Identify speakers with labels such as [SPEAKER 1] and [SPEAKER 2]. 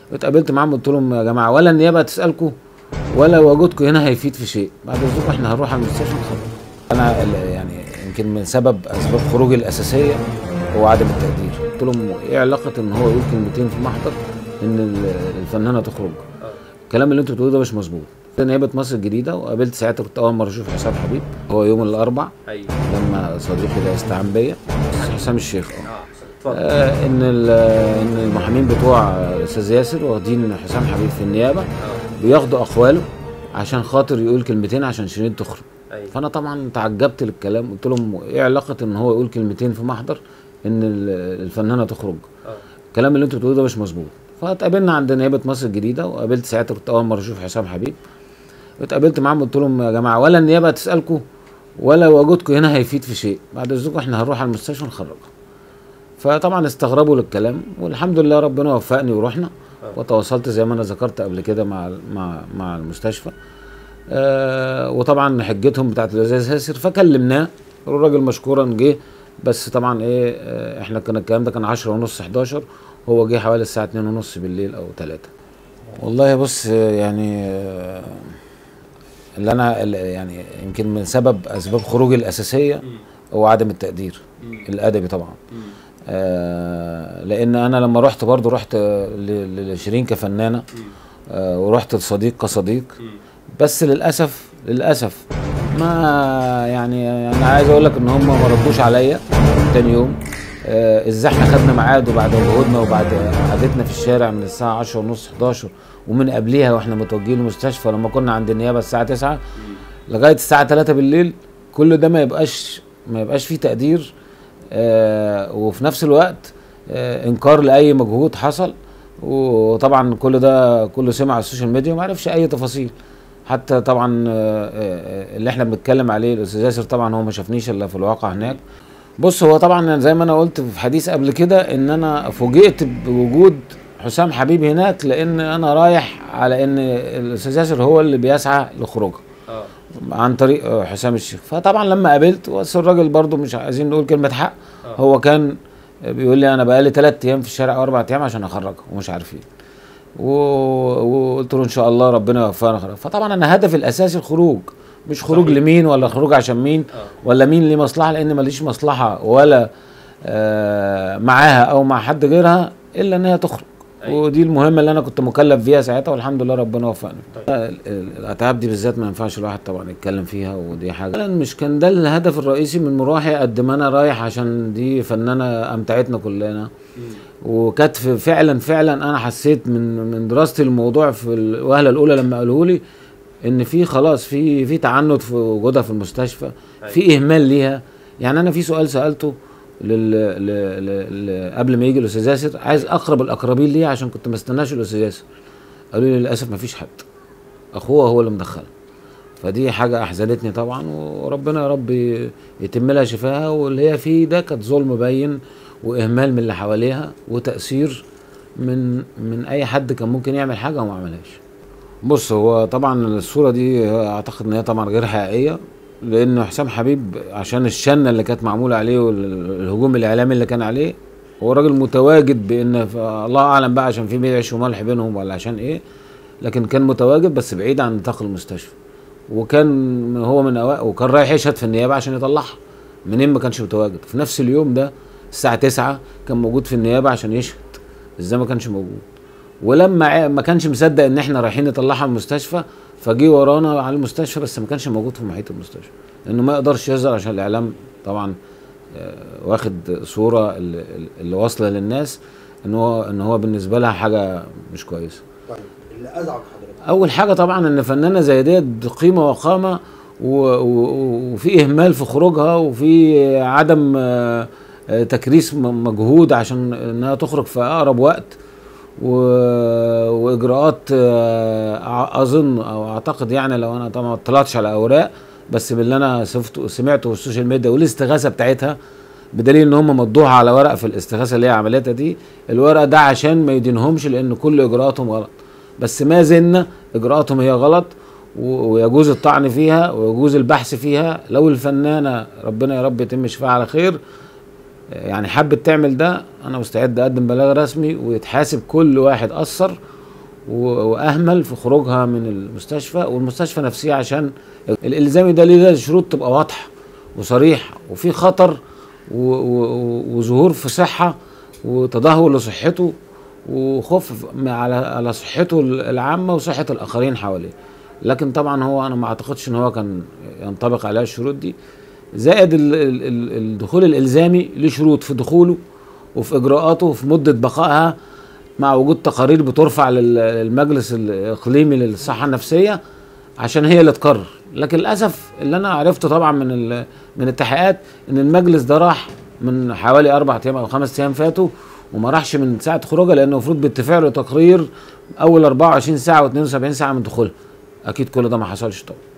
[SPEAKER 1] اتقابلت معاهم قلت لهم يا جماعه ولا النيابه هتسالكم ولا وجودكم هنا هيفيد في شيء بعد اذنكم احنا هنروح على المستشفى نخرج انا ال- يعني يمكن من سبب اسباب خروجي الاساسيه هو عدم التقدير قلت لهم ايه علاقه ان هو يقول كلمتين في محضر ان ال- الفنانه تخرج الكلام اللي انتوا بتقولوه ده مش مظبوط نيابه مصر الجديده وقابلت ساعتها كنت اول مره اشوف حسام حبيب هو يوم الاربع
[SPEAKER 2] ايوه
[SPEAKER 1] لما صديقي ده استعان بيا حسام الشيخ اه
[SPEAKER 2] اه اتفضل
[SPEAKER 1] آه، ان ال- ان المحامين بتوع الاستاذ ياسر واخدين حسام حبيب في النيابه بياخدوا اقواله عشان خاطر يقول كلمتين عشان شيرين تخرج
[SPEAKER 2] ايوه
[SPEAKER 1] فانا طبعا تعجبت للكلام قلت لهم ايه علاقه ان هو يقول كلمتين في محضر ان ال- الفنانه تخرج
[SPEAKER 2] اه
[SPEAKER 1] الكلام اللي انتوا بتقولوه ده مش مظبوط فاتقابلنا عند نيابه مصر الجديده وقابلت ساعتها كنت اول مره اشوف حسام حبيب اتقابلت معاهم قلت لهم يا جماعه ولا النيابه هتسالكم ولا وجودكم هنا هيفيد في شيء بعد اذنكم احنا هنروح على المستشفى نخرجها فطبعا استغربوا للكلام والحمد لله ربنا وفقني ورحنا وتواصلت زي ما انا ذكرت قبل كده مع مع مع المستشفى آه وطبعا حجتهم بتاعت الاستاذ ياسر فكلمناه الراجل مشكورا جه بس طبعا ايه آه احنا كان الكلام ده كان 10 ونص 11 هو جه حوالي الساعه 2 ونص بالليل او 3 والله بص آه، يعني آه اللي انا اللي يعني يمكن من سبب اسباب خروجي الاساسيه هو عدم التقدير الادبي طبعا آه لان انا لما رحت برضو رحت آه، ل- لشيرين كفنانه آه ورحت لصديق كصديق بس للاسف للاسف ما يعني انا عايز اقول لك ان هم ما ردوش عليا تاني يوم آه ازاي احنا خدنا ميعاد وبعد جهودنا وبعد قعدتنا في الشارع من الساعه 10 ونص 11 ومن قبليها واحنا متوجهين المستشفى لما كنا عند النيابه الساعه 9 لغايه الساعه 3 بالليل كل ده ما يبقاش ما يبقاش فيه تقدير آه وفي نفس الوقت آه انكار لاي مجهود حصل وطبعا كل ده كله سمع على السوشيال ميديا وما عرفش اي تفاصيل حتى طبعا آه، آه، اللي احنا بنتكلم عليه الاستاذ ياسر طبعا هو ما شافنيش الا في الواقع هناك بص هو طبعا زي ما انا قلت في حديث قبل كده ان انا فوجئت بوجود حسام حبيب هناك لان انا رايح على ان الاستاذ ياسر هو اللي بيسعى لخروجه
[SPEAKER 2] اه
[SPEAKER 1] عن طريق آه، حسام الشيخ فطبعا لما قابلت بس الراجل برضو مش عايزين نقول كلمه حق هو كان بيقول لي انا بقالي ثلاث ايام في الشارع او اربع ايام عشان اخرجها ومش عارفين و- وقلت له ان شاء الله ربنا يوفقنا خير فطبعا انا هدفي الاساسي الخروج مش خروج
[SPEAKER 2] صحيح.
[SPEAKER 1] لمين ولا خروج عشان مين
[SPEAKER 2] اه
[SPEAKER 1] ولا مين ليه مصلحه لان ماليش مصلحه ولا آه معاها او مع حد غيرها الا ان هي تخرج
[SPEAKER 2] أيوة.
[SPEAKER 1] ودي المهمه اللي انا كنت مكلف فيها ساعتها والحمد لله ربنا وفقني
[SPEAKER 2] طيب.
[SPEAKER 1] ال- ال- الاتعاب دي بالذات ما ينفعش الواحد طبعا يتكلم فيها ودي حاجه فعلا مش كان ده الهدف الرئيسي من مروحي قد ما انا رايح عشان دي فنانه امتعتنا كلنا وكانت ف- فعلا فعلا انا حسيت من من دراستي الموضوع في الوهله الاولى لما قالوا لي ان في خلاص في في تعنت في وجودها في المستشفى في اهمال ليها يعني انا في سؤال سالته لل... ل... ل... ل... قبل ما يجي الاستاذ ياسر عايز اقرب الاقربين ليه عشان كنت ما استناش الاستاذ ياسر قالوا لي للاسف ما فيش حد اخوها هو اللي مدخلها فدي حاجه احزنتني طبعا وربنا يا رب يتم لها شفاها واللي هي فيه ده كانت ظلم باين واهمال من اللي حواليها وتاثير من من اي حد كان ممكن يعمل حاجه وما عملهاش بص هو طبعا الصوره دي اعتقد ان هي طبعا غير حقيقيه لان حسام حبيب عشان الشنه اللي كانت معموله عليه والهجوم الاعلامي اللي كان عليه هو راجل متواجد بان ف- الله اعلم بقى عشان في بيع عيش وملح بينهم ولا عشان ايه لكن كان متواجد بس بعيد عن نطاق المستشفى وكان هو من أوائل وكان رايح يشهد في النيابه عشان يطلعها منين ما كانش متواجد في نفس اليوم ده الساعه 9 كان موجود في النيابه عشان يشهد ازاي ما كانش موجود ولما ع- ما كانش مصدق ان احنا رايحين نطلعها من المستشفى فجي ورانا على المستشفى بس ما كانش موجود في محيط المستشفى لانه ما يقدرش يظهر عشان الاعلام طبعا آه، واخد صوره اللي, اللي واصله للناس ان هو ان هو بالنسبه لها حاجه مش كويسه
[SPEAKER 3] طيب اللي ازعج حضرتك
[SPEAKER 1] اول حاجه طبعا ان فنانه زي ديت قيمه وقامه و- و- وفي اهمال في خروجها وفي عدم آه، آه، تكريس م- مجهود عشان انها تخرج في اقرب وقت و- واجراءات آه، أع- اظن او اعتقد يعني لو انا طبعا ما اطلعتش على اوراق بس باللي انا شفته سمعته في السوشيال ميديا والاستغاثه بتاعتها بدليل ان هم مضوها على ورق في الاستغاثه اللي هي عملتها دي الورق ده عشان ما يدينهمش لان كل اجراءاتهم غلط بس ما زلنا اجراءاتهم هي غلط و- ويجوز الطعن فيها ويجوز البحث فيها لو الفنانه ربنا يا رب يتم شفاها على خير يعني حبت تعمل ده انا مستعد اقدم بلاغ رسمي ويتحاسب كل واحد اثر و- واهمل في خروجها من المستشفى والمستشفى نفسها عشان الالزامي ده ليه لازم شروط تبقى واضحه وصريحه وفي خطر و- و- وظهور في صحه وتدهور لصحته وخوف م- على على صحته العامه وصحه الاخرين حواليه لكن طبعا هو انا ما اعتقدش ان هو كان ينطبق عليه الشروط دي زائد ال- ال- ال- الدخول الالزامي ليه شروط في دخوله وفي اجراءاته وفي مده بقائها مع وجود تقارير بترفع لل- للمجلس الاقليمي للصحه النفسيه عشان هي اللي تقرر لكن للاسف اللي انا عرفته طبعا من ال- من التحقيقات ان المجلس ده راح من حوالي اربع ايام او خمس ايام فاتوا وما راحش من ساعه خروجها لانه المفروض باتفاق له تقرير اول 24 ساعه و72 ساعه من دخولها اكيد كل ده ما حصلش طبعا